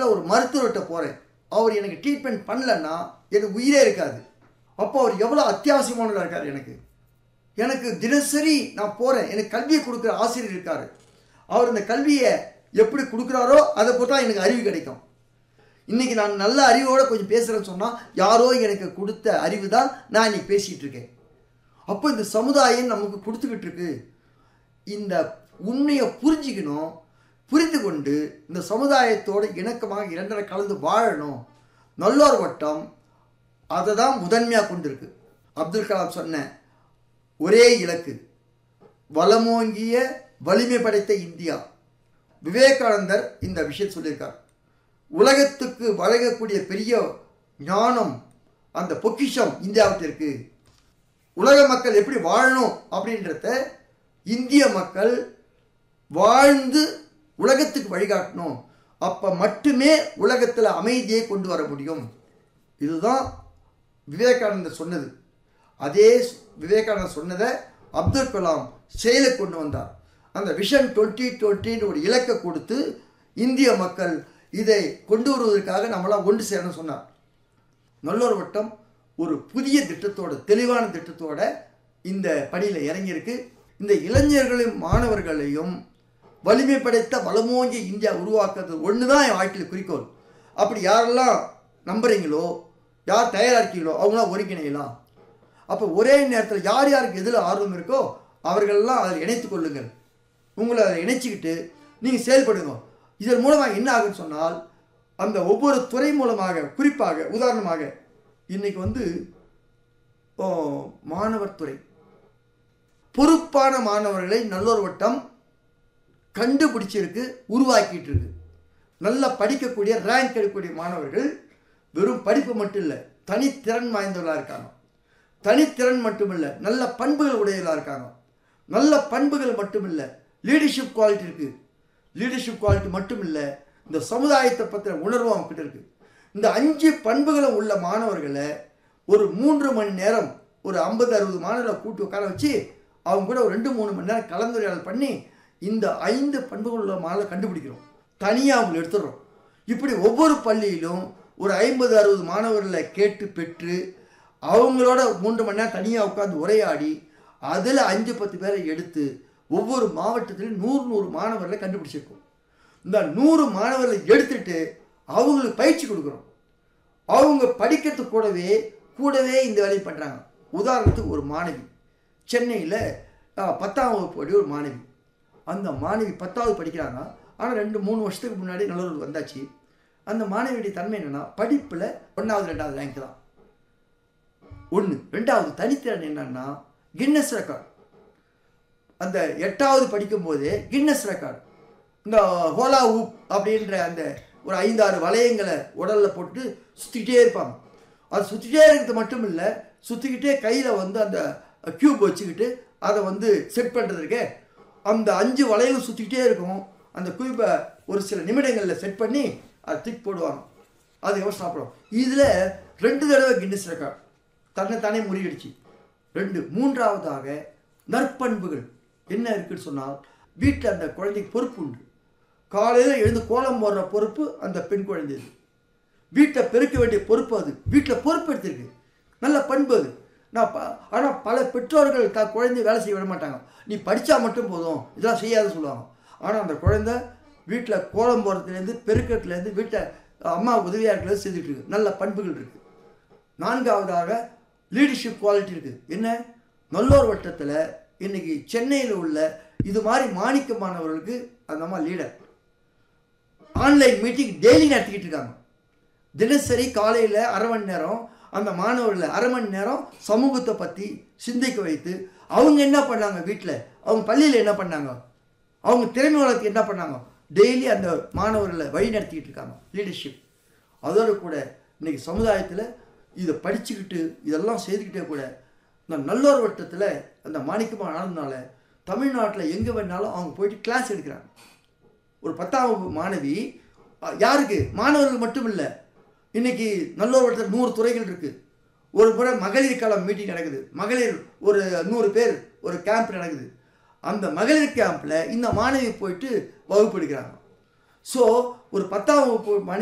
இடத்துல ஒரு மருத்துவர்கிட்ட போகிறேன் அவர் எனக்கு ட்ரீட்மெண்ட் பண்ணலன்னா எனக்கு உயிரே இருக்காது அப்போ அவர் எவ்வளோ அத்தியாவசியமானதாக இருக்கார் எனக்கு எனக்கு தினசரி நான் போகிறேன் எனக்கு கல்வியை கொடுக்குற ஆசிரியர் இருக்கார் அவர் இந்த கல்வியை எப்படி கொடுக்குறாரோ அதை பொறுத்தா எனக்கு அறிவு கிடைக்கும் இன்னைக்கு நான் நல்ல அறிவோடு கொஞ்சம் பேசுகிறேன்னு சொன்னால் யாரோ எனக்கு கொடுத்த அறிவு தான் நான் இன்னைக்கு பேசிகிட்டு இருக்கேன் அப்போ இந்த சமுதாயம் நமக்கு கொடுத்துக்கிட்டு இருக்கு இந்த உண்மையை புரிஞ்சுக்கணும் புரிந்து கொண்டு இந்த சமுதாயத்தோடு இணக்கமாக இரண்டரை கலந்து வாழணும் நல்லோர் வட்டம் அதை தான் முதன்மையாக கொண்டிருக்கு அப்துல் கலாம் சொன்ன ஒரே இலக்கு வளமோங்கிய வலிமை படைத்த இந்தியா விவேகானந்தர் இந்த விஷயம் சொல்லியிருக்கார் உலகத்துக்கு வழங்கக்கூடிய பெரிய ஞானம் அந்த பொக்கிஷம் இந்தியாவுக்கு இருக்கு உலக மக்கள் எப்படி வாழணும் அப்படின்றத இந்திய மக்கள் வாழ்ந்து உலகத்துக்கு வழிகாட்டணும் அப்போ மட்டுமே உலகத்தில் அமைதியை கொண்டு வர முடியும் இதுதான் விவேகானந்தர் சொன்னது அதே விவேகானந்தர் சொன்னதை அப்துல் கலாம் செயலுக்கு கொண்டு வந்தார் அந்த விஷன் டுவெண்ட்டி டுவெண்ட்டின்னு ஒரு இலக்கை கொடுத்து இந்திய மக்கள் இதை கொண்டு வருவதற்காக நம்மளாம் ஒன்று சேரணும் சொன்னார் நல்லொரு வட்டம் ஒரு புதிய திட்டத்தோட தெளிவான திட்டத்தோட இந்த பணியில் இறங்கியிருக்கு இந்த இளைஞர்களையும் மாணவர்களையும் வலிமை படைத்த வளமோங்கிய இந்தியா உருவாக்குறது ஒன்று தான் என் வாழ்க்கையில் குறிக்கோள் அப்படி யாரெல்லாம் நம்புறீங்களோ யார் தயாராக இருக்கீங்களோ அவங்களாம் ஒருங்கிணையலாம் அப்போ ஒரே நேரத்தில் யார் யாருக்கு எதில் ஆர்வம் இருக்கோ அவர்களெல்லாம் அதில் இணைத்துக் கொள்ளுங்கள் உங்களை அதை இணைச்சிக்கிட்டு நீங்கள் செயல்படுங்க இதன் மூலமாக என்ன ஆகுன்னு சொன்னால் அந்த ஒவ்வொரு துறை மூலமாக குறிப்பாக உதாரணமாக இன்னைக்கு வந்து ஓ, மாணவர் துறை பொறுப்பான மாணவர்களை நல்லொரு வட்டம் கண்டுபிடிச்சிருக்கு உருவாக்கிட்டு இருக்கு நல்லா படிக்கக்கூடிய ரேங்க் எடுக்கக்கூடிய மாணவர்கள் வெறும் படிப்பு மட்டும் இல்லை தனித்திறன் வாய்ந்தவர்களாக இருக்காங்க தனித்திறன் மட்டும் இல்லை நல்ல பண்புகள் உடையவர்களாக இருக்காங்க நல்ல பண்புகள் மட்டும் இல்லை லீடர்ஷிப் குவாலிட்டி இருக்குது லீடர்ஷிப் குவாலிட்டி மட்டும் இல்லை இந்த சமுதாயத்தை பற்றின உணர்வு அவங்ககிட்ட இருக்குது இந்த அஞ்சு பண்புகளும் உள்ள மாணவர்களை ஒரு மூன்று மணி நேரம் ஒரு ஐம்பது அறுபது மாணவர்களை கூட்டு உட்கார வச்சு அவங்க கூட ஒரு ரெண்டு மூணு மணி நேரம் கலந்துரையாடல் பண்ணி இந்த ஐந்து பண்புகள் உள்ள மாணவர்களை கண்டுபிடிக்கிறோம் தனியாக அவங்க எடுத்துடுறோம் இப்படி ஒவ்வொரு பள்ளியிலும் ஒரு ஐம்பது அறுபது மாணவர்களை கேட்டு பெற்று அவங்களோட மூன்று மணி நேரம் தனியாக உட்காந்து உரையாடி அதில் அஞ்சு பத்து பேரை எடுத்து ஒவ்வொரு மாவட்டத்திலும் நூறு நூறு மாணவர்களை கண்டுபிடிச்சிருக்கோம் இந்த நூறு மாணவர்களை எடுத்துட்டு அவங்களுக்கு பயிற்சி கொடுக்குறோம் அவங்க படிக்கிறது கூடவே கூடவே இந்த வேலையை பண்ணுறாங்க உதாரணத்துக்கு ஒரு மாணவி சென்னையில் பத்தாம் வகுப்பு படி ஒரு மாணவி அந்த மாணவி பத்தாவது படிக்கிறாங்க ஆனால் ரெண்டு மூணு வருஷத்துக்கு முன்னாடி நல்லூர் வந்தாச்சு அந்த மாணவியுடைய தன்மை என்னென்னா படிப்பில் ஒன்றாவது ரெண்டாவது ரேங்க் தான் ஒன்று ரெண்டாவது தனித்திறன் என்னன்னா கின்னஸ் ரெக்கார்ட் அந்த எட்டாவது படிக்கும்போதே கின்னஸ் ரெக்கார்ட் இந்த ஹோலா ஊப் அப்படின்ற அந்த ஒரு ஐந்தாறு வளையங்களை உடலில் போட்டு சுற்றிக்கிட்டே இருப்பாங்க அது சுற்றிக்கிட்டே இருக்கிறது மட்டும் இல்லை சுற்றிக்கிட்டே கையில் வந்து அந்த க்யூப் வச்சுக்கிட்டு அதை வந்து செட் பண்ணுறதுக்கு அந்த அஞ்சு வளையலும் சுற்றிக்கிட்டே இருக்கும் அந்த க்யூப்பை ஒரு சில நிமிடங்களில் செட் பண்ணி அதை தூக்கி போடுவாங்க அதுக்கப்புறம் சாப்பிடுவோம் இதில் ரெண்டு தடவை கின்னஸ் ரெக்கார்ட் தன்னைத்தானே முறியடிச்சு ரெண்டு மூன்றாவதாக நற்பண்புகள் என்ன இருக்குன்னு சொன்னால் வீட்டில் அந்த குழந்தைக்கு பொறுப்பு உண்டு காலையில் எழுந்து கோலம் போடுற பொறுப்பு அந்த பெண் குழந்தைது வீட்டை பெருக்க வேண்டிய பொறுப்பு அது வீட்டில் பொறுப்பு எடுத்திருக்கு நல்ல பண்பு அது நான் ப ஆனால் பல பெற்றோர்கள் த குழந்தைய வேலை செய்ய விட மாட்டாங்க நீ படித்தா மட்டும் போதும் இதெல்லாம் செய்யாத சொல்லுவாங்க ஆனால் அந்த குழந்தை வீட்டில் கோலம் போடுறதுலேருந்து பெருக்கத்துலேருந்து வீட்டை அம்மா உதவியாக இருக்கிறது செஞ்சுட்டு இருக்கு நல்ல பண்புகள் இருக்குது நான்காவதாக லீடர்ஷிப் குவாலிட்டி இருக்குது என்ன நல்லோர் வட்டத்தில் இன்னைக்கு சென்னையில் உள்ள இது மாதிரி மாணிக்கமானவர்களுக்கு அந்த அம்மா லீடர் ஆன்லைன் மீட்டிங் டெய்லி நடத்திக்கிட்டு இருக்காங்க தினசரி காலையில் அரை மணி நேரம் அந்த மாணவர்களை அரை மணி நேரம் சமூகத்தை பற்றி சிந்திக்க வைத்து அவங்க என்ன பண்ணாங்க வீட்டில் அவங்க பள்ளியில் என்ன பண்ணாங்க அவங்க திறமை வளர்த்து என்ன பண்ணாங்க டெய்லி அந்த மாணவர்களை வழி நடத்திக்கிட்டு இருக்காங்க லீடர்ஷிப் அதோடு கூட இன்னைக்கு சமுதாயத்தில் இதை படிச்சுக்கிட்டு இதெல்லாம் செய்துக்கிட்டே கூட இந்த நல்லோர் வட்டத்தில் அந்த மாணிக்கமாக ஆனதுனால தமிழ்நாட்டில் எங்கே வேணாலும் அவங்க போயிட்டு கிளாஸ் எடுக்கிறாங்க ஒரு பத்தாம் வகுப்பு மாணவி அஹ், யாருக்கு மாணவர்கள் மட்டும் இல்லை இன்னைக்கு நல்லோர் வட்டத்தில் நூறு துறைகள் இருக்குது ஒரு முறை மகளிர் காலம் மீட்டிங் நடக்குது மகளிர் ஒரு நூறு பேர் ஒரு கேம்ப் நடக்குது அந்த மகளிர் கேம்பில் இந்த மாணவி போயிட்டு வகுப்பு எடுக்கிறாங்க ஸோ ஒரு பத்தாம் வகுப்பு மாணவி